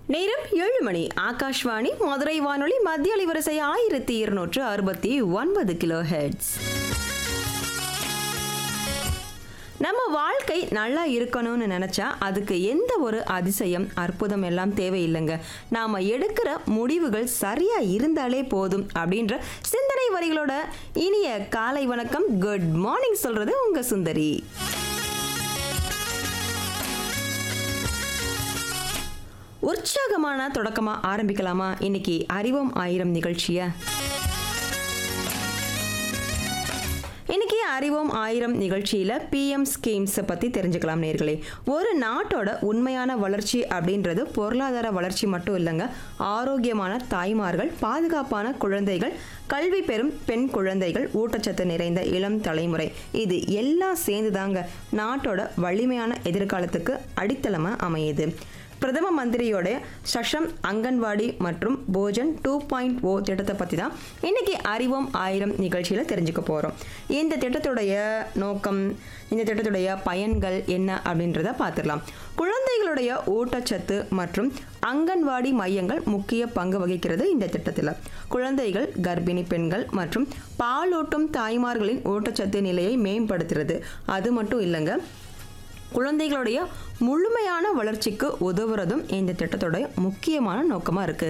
நேரம் ஏழு மணி ஆகாஷ்வாணி மதுரை வானொலி மத்திய அலைவரிசை ஆயிரத்தி இருநூற்று அறுபத்தி ஒன்பது கிலோ ஹெட்ஸ் நம்ம வாழ்க்கை நல்லா இருக்கணும்னு நினைச்சா அதுக்கு எந்த ஒரு அதிசயம் அற்புதம் எல்லாம் தேவையில்லைங்க நாம எடுக்கிற முடிவுகள் சரியா இருந்தாலே போதும் அப்படின்ற சிந்தனை வரிகளோட இனிய காலை வணக்கம் குட் மார்னிங் சொல்றது உங்க சுந்தரி உற்சாகமான தொடக்கமா ஆரம்பிக்கலாமா இன்னைக்கு அறிவோம் ஆயிரம் நிகழ்ச்சிய இன்னைக்கு அறிவோம் ஆயிரம் நிகழ்ச்சியில பிஎம் ஸ்கீம்ஸை பத்தி தெரிஞ்சுக்கலாம் நேர்களே ஒரு நாட்டோட உண்மையான வளர்ச்சி அப்படின்றது பொருளாதார வளர்ச்சி மட்டும் இல்லைங்க ஆரோக்கியமான தாய்மார்கள் பாதுகாப்பான குழந்தைகள் கல்வி பெறும் பெண் குழந்தைகள் ஊட்டச்சத்து நிறைந்த இளம் தலைமுறை இது எல்லாம் சேர்ந்துதாங்க நாட்டோட வலிமையான எதிர்காலத்துக்கு அடித்தளமா அமையுது பிரதம மந்திரியோட சஷம் அங்கன்வாடி மற்றும் போஜன் டூ பாயிண்ட் ஓ திட்டத்தை பற்றி தான் இன்னைக்கு அறிவோம் ஆயிரம் நிகழ்ச்சியில் தெரிஞ்சுக்க போகிறோம் இந்த திட்டத்துடைய நோக்கம் இந்த திட்டத்துடைய பயன்கள் என்ன அப்படின்றத பார்த்துடலாம் குழந்தைகளுடைய ஊட்டச்சத்து மற்றும் அங்கன்வாடி மையங்கள் முக்கிய பங்கு வகிக்கிறது இந்த திட்டத்தில் குழந்தைகள் கர்ப்பிணி பெண்கள் மற்றும் பாலூட்டும் தாய்மார்களின் ஊட்டச்சத்து நிலையை மேம்படுத்துறது அது மட்டும் இல்லைங்க குழந்தைகளுடைய முழுமையான வளர்ச்சிக்கு உதவுறதும் இந்த திட்டத்தோட முக்கியமான நோக்கமா இருக்கு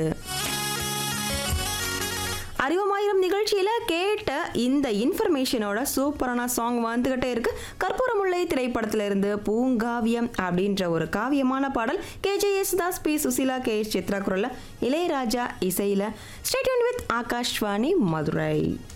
அறிவமாயிரம் நிகழ்ச்சியில கேட்ட இந்த இன்ஃபர்மேஷனோட சூப்பரான சாங் வந்துகிட்டே இருக்கு கற்பூரமுல்லை திரைப்படத்துல இருந்து பூங்காவியம் அப்படின்ற ஒரு காவியமான பாடல் K J Das P Susheela K S Chithra குரல்ல இளையராஜா இசையில ஸ்டேட்யூன் வித் ஆகாஷ்வாணி மதுரை